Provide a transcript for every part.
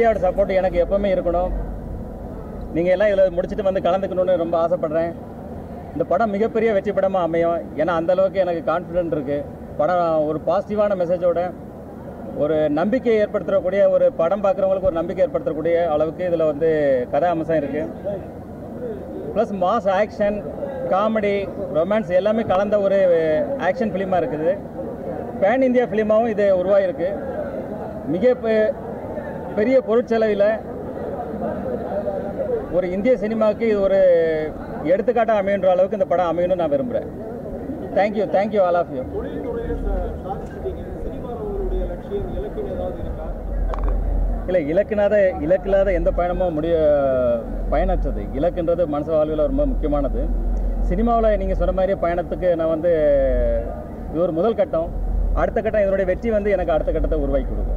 மீடியாவோட support எனக்கு எப்போவுமே இருக்கணும் நீங்கள் எல்லாம் இதில் முடிச்சுட்டு வந்து கலந்துக்கணும்னு ரொம்ப ஆசைப்பட்றேன் இந்த படம் மிகப்பெரிய வெற்றி படமாக அமையும் ஏன்னா அந்த அளவுக்கு எனக்கு கான்ஃபிடென்ட் இருக்குது படம் ஒரு பாசிட்டிவான மெசேஜோட ஒரு நம்பிக்கை ஏற்படுத்தக்கூடிய ஒரு படம் பார்க்குறவங்களுக்கு ஒரு நம்பிக்கை ஏற்படுத்தக்கூடிய அளவுக்கு இதில் வந்து கதை அம்சம் இருக்குது plus mass action comedy romance எல்லாமே கலந்த ஒரு ஆக்ஷன் ஃபிலிமாக இருக்குது பேன் இந்தியா ஃபிலிமாவும் இது உருவாகிருக்கு மிக பெ- பெரிய பொருட்செலவில் ஒரு இந்திய சினிமாவுக்கு இது ஒரு எடுத்துக்காட்டாக அமையுன்ற அளவுக்கு இந்த படம் அமையணும்னு நான் விரும்புகிறேன் thank you thank you all of you தொழில்துறையில சா- சாதிச்சிட்டீங்க சினிமாவில் உங்களுடைய லட்சியம் இலக்கியம் ஏதாவது இருக்கா இல்லை இலக்குனாத இலக்கில்லாத எந்த பயணமும் முடிய பயனற்றது இலக்குன்றது மனசு வாழ்வில் ரொம்ப முக்கியமானது சினிமாவில் நீங்கள் சொன்ன மாதிரி பயணத்துக்கு நான் வந்து இது ஒரு முதல் கட்டம் அடுத்த கட்டம் இதனுடைய வெற்றி வந்து எனக்கு அடுத்த கட்டத்தை உருவாக்கி கொடுக்கும்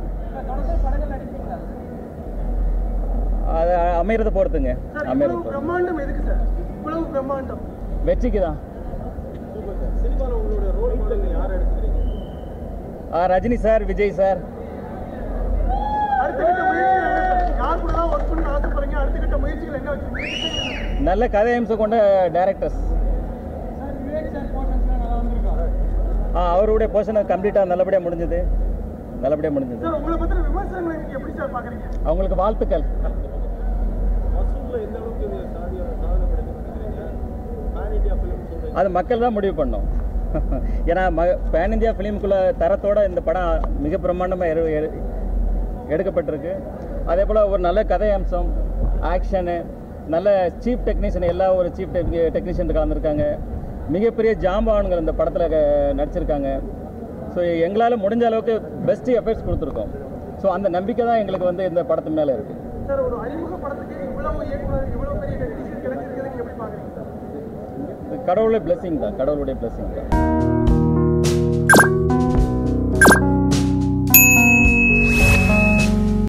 அது அமைகிறத பொறுத்துங்க அமைகிறத பொறுத்து பிரம்மாண்டம் எதுக்கு சார் இவ்வளவு பிரம்மாண்டம் வெற்றிக்கு தான் சூப்பர் சார் சினிமாவில் உங்களுடைய ரோல் மாடல் யார் எடுத்துக்கிறீங்க ஆ, ரஜினி சார் விஜய் சார் அடுத்த கட்ட முயற்சிகள் என்ன சார் யார் கூட தான் ஒர்க் பண்ண ஆசைப்படுறீங்க அடுத்த கட்ட முயற்சிகள் என்ன வச்சிருக்கீங்க நல்ல கதை அம்சம் கொண்ட டேரக்டர்ஸ் சார் விவேக் சார் போர்ஷன்ஸ்லாம் நல்லா வந்திருக்கா ஆ அவருடைய போர்ஷன் கம்ப்ளீட்டாக நல்லபடியாக முடிஞ்சது நல்லபடியாக முடிஞ்சது சார் உங்களை பத்தின விமர்சனங்களை நீங்க எப்படி சார் பாக்குறீங்க அவங்களுக்கு வாழ்த்துக்கள் வசூலில் எந்த அளவுக்கு இது சாதி சாதனை படைக்க நினைக்கிறீங்க பேன் இந்தியா ஃபிலிம் சொல்றீங்க அது மக்கள் தான் முடிவு பண்ணோம் ஏன்னா ம பேன் இந்தியா ஃபிலிமுக்குள்ள தரத்தோட இந்த படம் மிக பிரம்மாண்டமாக எடு எடு- எடுக்கப்பட்டிருக்கு அதே போல் ஒரு நல்ல கதை அம்சம் ஆக்ஷனு நல்ல சீஃப் டெக்னீஷியன் எல்லா ஒரு சீஃப் டெக்னீஷியன் கலந்துருக்காங்க மிகப்பெரிய ஜாம்பான்கள் இந்த படத்தில் நடிச்சிருக்காங்க ஸோ எங்களால் முடிஞ்ச அளவுக்கு பெஸ்ட் எஃபெக்ட்ஸ் கொடுத்துருக்கோம் ஸோ அந்த நம்பிக்கை தான் எங்களுக்கு வந்து இந்த படத்து மேலே இருக்குது சார் ஒரு அறிமுக படத்துக்கு இவ்வளவு இயக்குனர் இவ்வளவு பெரிய டெக்னீஷியன் கிடைச்சிருக்கிறது நீங்க எப்படி பாக்குறீங்க சார் கடவுளுடைய blessing தான் கடவுளுடைய blessing தான்